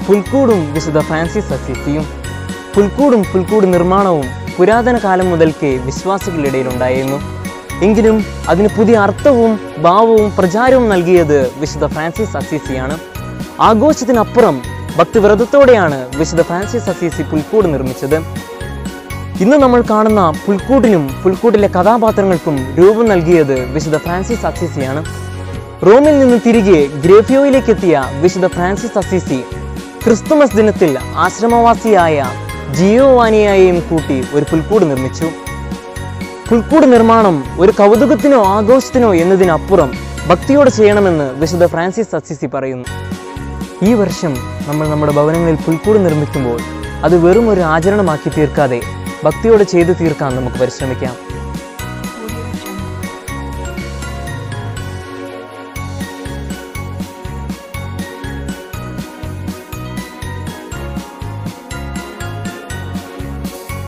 പുൽക്കൂടും വിശുദ്ധ ഫ്രാൻസിസ് അസീസിയും പുൽക്കൂടും പുൽക്കൂട് നിർമ്മാണവും പുരാതന കാലം മുതൽക്കേ വിശ്വാസികളിടയിൽ ഉണ്ടായിരുന്നു എങ്കിലും അതിന് പുതിയ അർത്ഥവും ഭാവവും പ്രചാരവും നൽകിയത് വിശുദ്ധ ഫ്രാൻസിസ് അസീസിയാണ് ആഘോഷത്തിനപ്പുറം ഭക്തിവ്രതത്തോടെയാണ് വിശുദ്ധ ഫ്രാൻസിസ് അസീസി പുൽക്കൂട് നിർമ്മിച്ചത് ഇന്ന് നമ്മൾ കാണുന്ന പുൽക്കൂട്ടിനും പുൽക്കൂട്ടിലെ കഥാപാത്രങ്ങൾക്കും രൂപം നൽകിയത് വിശുദ്ധ ഫ്രാൻസിസ് അസീസിയാണ് റോമിൽ നിന്ന് തിരികെ ഗ്രേഫിയോയിലേക്ക് എത്തിയ വിശുദ്ധ ഫ്രാൻസിസ് അസീസി ക്രിസ്തുമസ് ദിനത്തിൽ ആശ്രമവാസിയായ ജിയോവാനിയായെയും കൂട്ടി ഒരു പുൽക്കൂട് നിർമ്മിച്ചു പുൽക്കൂട് നിർമ്മാണം ഒരു കൗതുകത്തിനോ ആഘോഷത്തിനോ എന്നതിനപ്പുറം ഭക്തിയോടെ ചെയ്യണമെന്ന് വിശുദ്ധ ഫ്രാൻസിസ് അസിസി പറയുന്നു ഈ വർഷം നമ്മൾ നമ്മുടെ ഭവനങ്ങളിൽ പുൽക്കൂട് നിർമ്മിക്കുമ്പോൾ അത് വെറും ഒരു ആചരണമാക്കി തീർക്കാതെ ഭക്തിയോടെ ചെയ്തു തീർക്കാൻ നമുക്ക് പരിശ്രമിക്കാം